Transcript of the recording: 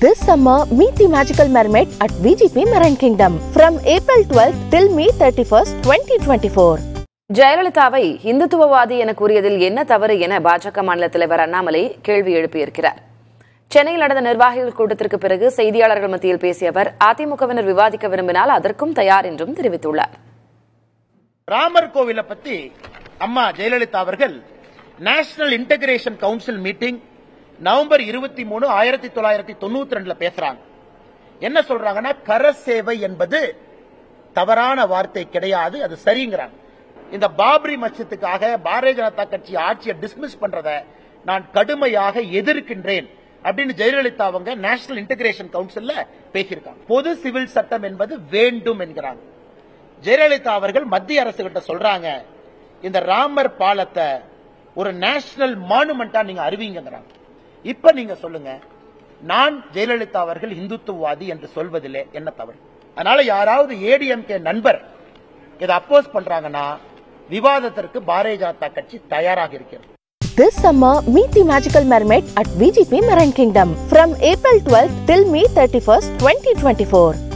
This summer, meet the magical mermaid at VGP Marine Kingdom from April 12th till May 31st, 2024. ஜெயலலிதாவை இந்துத்துவவாதி என கூறியதில் என்ன தவறு என பாஜக மாநில தலைவர் அண்ணாமலை கேள்வி எழுப்பியிருக்கிறார் சென்னையில் நடந்த நிர்வாகிகள் கூட்டத்திற்கு பிறகு செய்தியாளர்கள் மத்தியில் பேசிய அவர் அதிமுகவினர் விவாதிக்க விரும்பினால் அதற்கும் தயார் என்றும் தெரிவித்துள்ளார் ராமர் கோவிலை பத்தி அம்மா ஜெயலலிதா அவர்கள் நேஷனல் இன்டகிரேஷன் கவுன்சில் மீட்டிங் நவம்பர் இருபத்தி மூணு ஆயிரத்தி தொள்ளாயிரத்தி தொண்ணூத்தி ரெண்டுல பேசுறாங்க என்ன சொல்றாங்கன்னா கர சேவை என்பது தவறான வார்த்தை கிடையாது அது சரிங்கிறாங்க இந்த பாபரி மச்சத்துக்காக பாரதிய ஜனதா கட்சி ஆட்சியை டிஸ்மிஸ் பண்றத நான் கடுமையாக எதிர்க்கின்றேன் அப்படின்னு ஜெயலலிதா அவங்க நேஷனல் இன்டகிரேஷன் கவுன்சில்ல பேசியிருக்காங்க பொது சிவில் சட்டம் என்பது வேண்டும் என்கிறாங்க ஜெயலலிதா அவர்கள் மத்திய அரசு கிட்ட சொல்றாங்க இந்த ராமர் பாலத்தை ஒரு நேஷனல் மானுமெண்டா நீங்க அறிவிங்கிறாங்க இப்ப நீங்க சொல்லுங்க நான் ஜெயலலிதா அவர்கள் இந்துத்துவவாதி என்று சொல்வதிலே என்ன தவறு அதனால யாராவது ஏடிஎம்கே நண்பர் இதை அப்போஸ் பண்றாங்கன்னா விவாதத்திற்கு பாரதிய ஜனதா கட்சி தயாராக இருக்கிறது This summer, meet the magical mermaid at VGP Marine Kingdom from April 12th till May 31st, 2024.